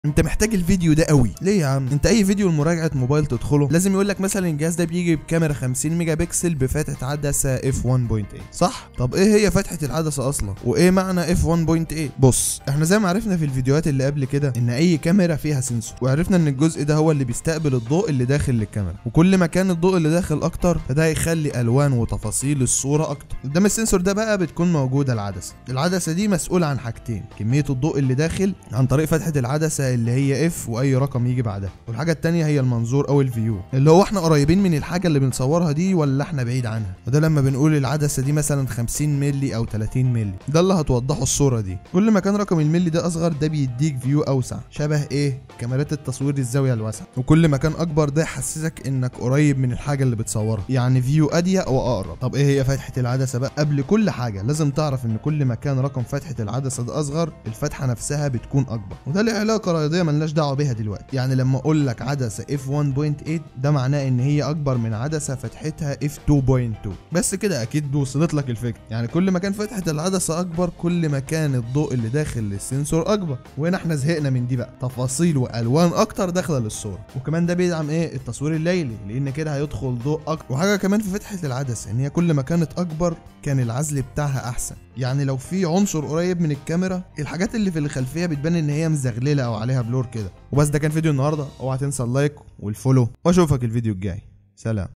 انت محتاج الفيديو ده قوي ليه يا عم انت اي فيديو لمراجعه موبايل تدخله لازم يقول لك مثلا الجهاز ده بيجي بكاميرا 50 ميجا بكسل بفتحه عدسه اف 1.8 صح طب ايه هي فتحه العدسه اصلا وايه معنى اف 1.8 بص احنا زي ما عرفنا في الفيديوهات اللي قبل كده ان اي كاميرا فيها سنسور وعرفنا ان الجزء ده هو اللي بيستقبل الضوء اللي داخل للكاميرا وكل ما كان الضوء اللي داخل اكتر فده هيخلي الوان وتفاصيل الصوره اكتر قدام السنسور ده بقى بتكون موجوده العدسه العدسه دي مسؤوله عن حاجتين كميه الضوء اللي داخل عن طريق فتحه العدسه اللي هي اف واي رقم يجي بعدها والحاجه التانية هي المنظور او الفيو اللي هو احنا قريبين من الحاجه اللي بنصورها دي ولا احنا بعيد عنها وده لما بنقول العدسه دي مثلا 50 مللي او 30 مللي ده اللي هتوضحه الصوره دي كل ما كان رقم الملي ده اصغر ده بيديك فيو اوسع شبه ايه كاميرات التصوير الزاويه الواسعه وكل ما كان اكبر ده يحسسك انك قريب من الحاجه اللي بتصورها يعني فيو اضيق واقرب طب ايه هي فتحه العدسه بقى قبل كل حاجه لازم تعرف ان كل ما كان رقم فتحه العدسه ده اصغر الفتحه نفسها بتكون اكبر وده له علاقه رياضيه ملناش دعوه بيها دلوقتي يعني لما اقول لك عدسه اف 1.8 ده معناه ان هي اكبر من عدسه فتحتها اف 2.2 بس كده اكيد وصلت لك الفكره يعني كل ما كان فتحه العدسه اكبر كل ما كان الضوء اللي داخل للسنسور اكبر وهنا احنا زهقنا من دي بقى تفاصيل والوان اكتر داخله للصوره وكمان ده بيدعم ايه التصوير الليلي لان كده هيدخل ضوء اكتر وحاجه كمان في فتحه العدسه ان هي كل ما كانت اكبر كان العزل بتاعها احسن يعني لو في عنصر قريب من الكاميرا الحاجات اللي في الخلفيه بتبان ان هي مزغلله او عليها بلور كده وبس ده كان فيديو النهارده اوعى تنسى اللايك والفولو واشوفك الفيديو الجاي سلام